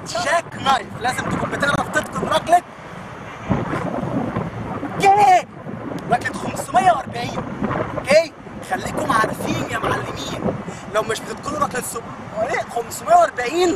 جاك نايف لازم تكون بتعرف تتقن ركله جاك ركله 540 اوكي خليكم عارفين يا معلمين لو مش بتتقنوا ركله سب... ايه 540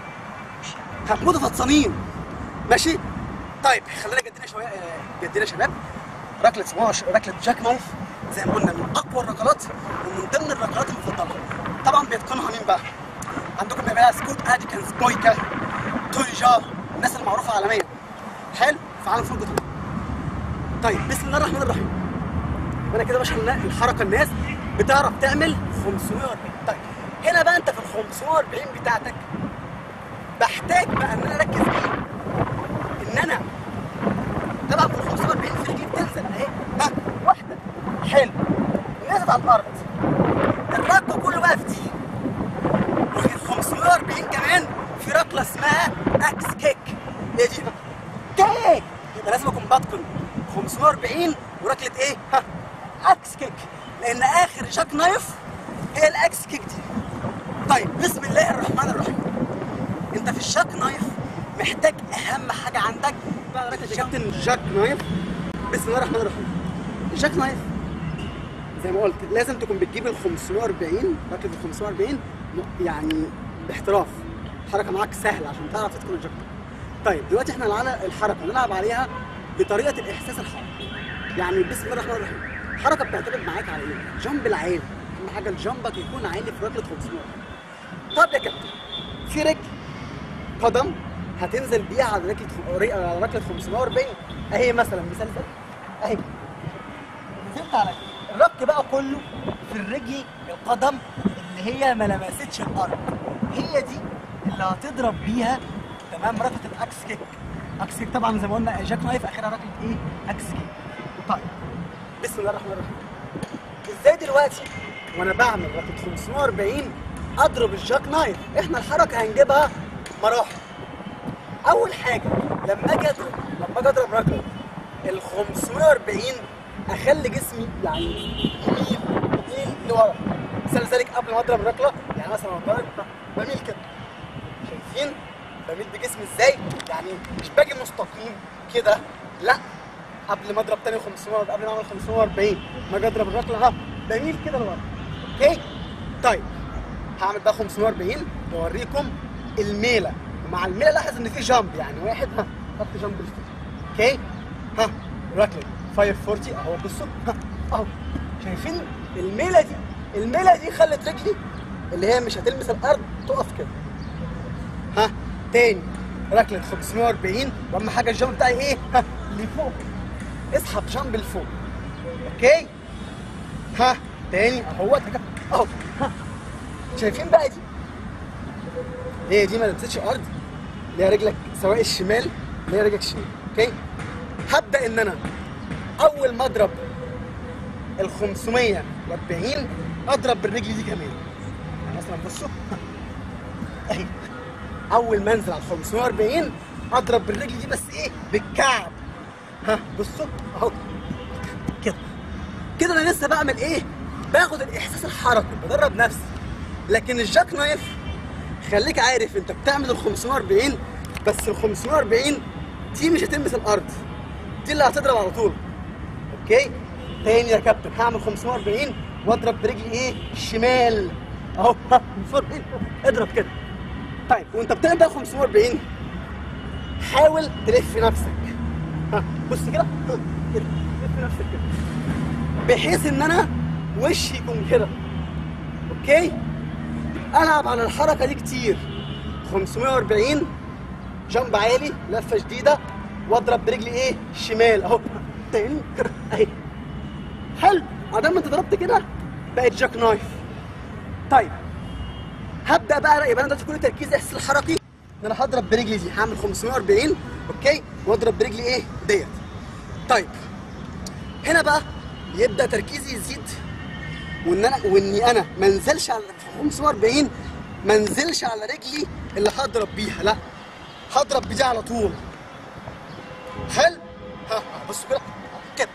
هتموتوا فطسانين ماشي طيب خلينا جدينا شويه آه، جدينا يا شباب ركله اسمها ش- ركله جاك نايف زي ما قلنا من اقوى الركلات ومن ضمن الركلات المفضله طبعا بيتقنها مين بقى؟ عندكم بقى سكوت ادكنز بويكا تويجا الناس المعروفه عالميا حلو في عالم فوق البطولة. طيب بسم الله الرحمن الرحيم وانا كده بشرح لنا الحركه الناس بتعرف تعمل 540 طيب هنا بقى انت في ال 540 بتاعتك بحتاج بقى ان انا اركز ايه؟ ان انا طبعا في ال 540 في رجلي بتنزل اهي ها واحده حلو نزلت على الارض الركب كله بقى في دي وفي ال 540 كمان في ركله اسمها اكس كيك ايه دي؟ كيك يبقى لازم اكون بتقن 540 وركله ايه؟ ها اكس كيك لان اخر جاك نايف هي الاكس كيك دي طيب بسم الله الرحمن الرحيم انت في الجاك نايف محتاج اهم حاجه عندك بقى ركله كابتن جاك نايف بسم الله الرحمن الرحيم الجاك نايف زي ما قلت لازم تكون بتجيب ال 540 ركله ال 540 م- يعني باحتراف حركه معاك سهله عشان تعرف تدخل الجاك طيب دلوقتي احنا على الحركه نلعب عليها بطريقه الاحساس الحركي يعني بسم الله الرحمن الرحيم الحركه بتعتمد معاك على ايه؟ جنب العالي اهم حاجه الجنبك يكون عالي في ركله 500 طب يا كابتن في رجل قدم هتنزل بيها على ركله خ- على ركله 540 اهي مثلا مثال ده اهي نزلت على الرك بقى كله في الرجل القدم اللي هي ما لمستش الارض هي دي اللي هتضرب بيها تمام ركله الاكس كيك اكس كيك طبعا زي ما قلنا جاك نايف اخرها ركله ايه اكس كيك طيب بسم الله الرحمن الرحيم ازاي دلوقتي وانا بعمل ركله 540 اضرب الجاك نايف احنا الحركه هنجيبها مراحل اول حاجه لما اجي اضرب لما اجي اضرب ركله ال 540 اخلي جسمي يعني يميل يميل لورا مثال ذلك قبل ما اضرب الركله يعني مثلا لما بضرب بميل كده شايفين بميل بجسمي ازاي يعني مش باجي مستقيم كده لا قبل ما اضرب تاني 500 قبل ما اعمل 540 ما اجي اضرب الركله ها بميل كده لورا اوكي طيب هعمل بقى 540 واوريكم الميله ومع الميله لاحظ ان في جامب يعني واحد ها حط جامب الفوق اوكي ها ركله 540 اهو بصوا ها اهو شايفين الميله دي الميله دي خلت رجلي اللي هي مش هتلمس الارض تقف كده ها تاني ركله 540 واهم حاجه الجامب بتاعي ايه ها لفوق اسحب جامب لفوق اوكي ها تاني اهو اهو ها شايفين بقى دي هي دي ما لمستش الارض اللي هي رجلك سواء الشمال اللي هي رجلك الشمال اوكي هبدا ان انا اول ما اضرب ال 540 اضرب بالرجل دي كمان يعني مثلا بصوا اهي اول ما انزل على ال 540 اضرب بالرجل دي بس ايه بالكعب ها بصوا اهو كده كده انا لسه بعمل ايه باخد الاحساس الحركي بدرب نفسي لكن الجاك نايف خليك عارف انت بتعمل ال 540 بس ال 540 دي مش هتلمس الارض دي اللي هتضرب على طول اوكي تاني يا كابتن هعمل 540 واضرب برجلي ايه الشمال اهو ها 540 اضرب كده طيب وانت بتعمل بقى 540 حاول تلف نفسك ها بص كده ها، كده لف نفسك كده بحيث ان انا وشي يكون كده اوكي العب على الحركه دي كتير 540 جنب عالي لفه شديده واضرب برجلي ايه الشمال اهو تاني كده اهي حلو ادام انت ضربت كده بقت جاك نايف طيب هبدا بقى يبقى انا دلوقتي كل تركيزي احساس الحركي ان انا هضرب برجلي دي هعمل 540 اوكي واضرب برجلي ايه ديت طيب هنا بقى يبدا تركيزي يزيد وان انا واني انا ما انزلش على 540 ما انزلش على رجلي اللي هضرب بيها لا هضرب بدي على طول حلو ها بصوا كده كده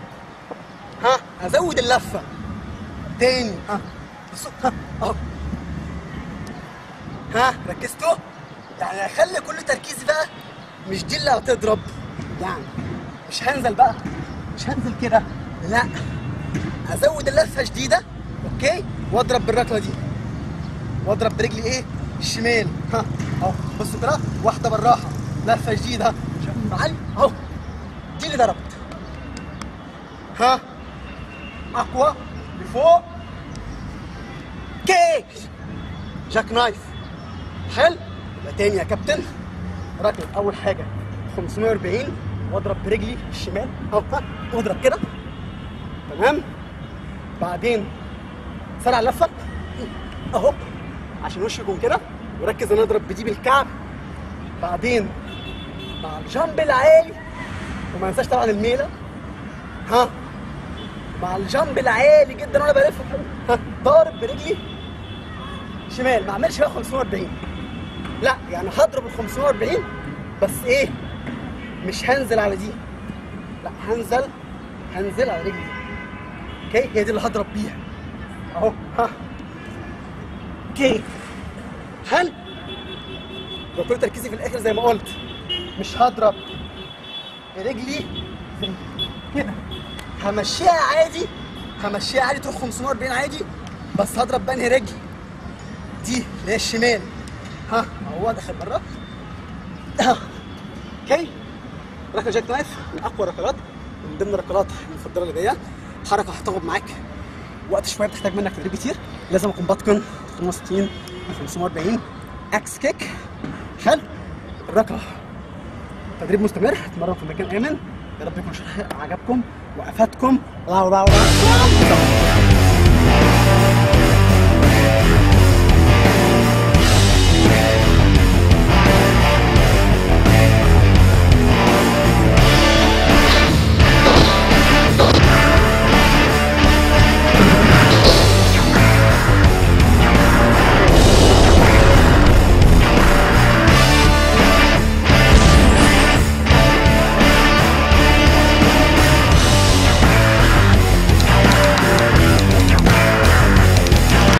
ها هزود اللفه تاني ها بصوا ها اهو ها ركزتوا يعني اخلي كل تركيزي بقى مش دي اللي هتضرب يعني مش هنزل بقى مش هنزل كده لا ازود اللفه شديده اوكي واضرب بالركله دي واضرب برجلي ايه الشمال ها اهو بصوا كده واحده بالراحه لفه جديده شايفين معلم اهو دي اللي ضربت ها اقوى لفوق كيك جاك نايف حلو يبقى تاني يا كابتن ركب اول حاجه 540 واضرب برجلي الشمال اهو ها واضرب كده تمام بعدين سرع اللفه اهو عشان وشي يكون كده وركز انا اضرب بدي بالكعب بعدين مع الجنب العالي وما انساش طبعا الميله ها مع الجنب العالي جدا وانا بلف ها ضارب برجلي شمال ما اعملش بقى 540 لا يعني هضرب ال 540 بس ايه مش هنزل على دي لا هنزل هنزل على رجلي اوكي هي دي اللي هضرب بيها اهو ها اوكي هل لو كل تركيزي في الاخر زي ما قلت مش هضرب برجلي زي كده همشيها عادي همشيها عادي تروح 540 عادي بس هضرب بانهي رجل دي اللي هي الشمال ها هو داخل بره اوكي ركله جاك نايف من اقوى الركلات من ضمن الركلات المفضله لدي حركه هتاخد معاك وقت شويه بتحتاج منك تدريب كتير لازم اكون بتقن 65 540 اكس كيك حلو الركله تدريب مستمر اتمرن في مكان امن يا رب يكون الشرح عجبكم وافادكم واو واو واو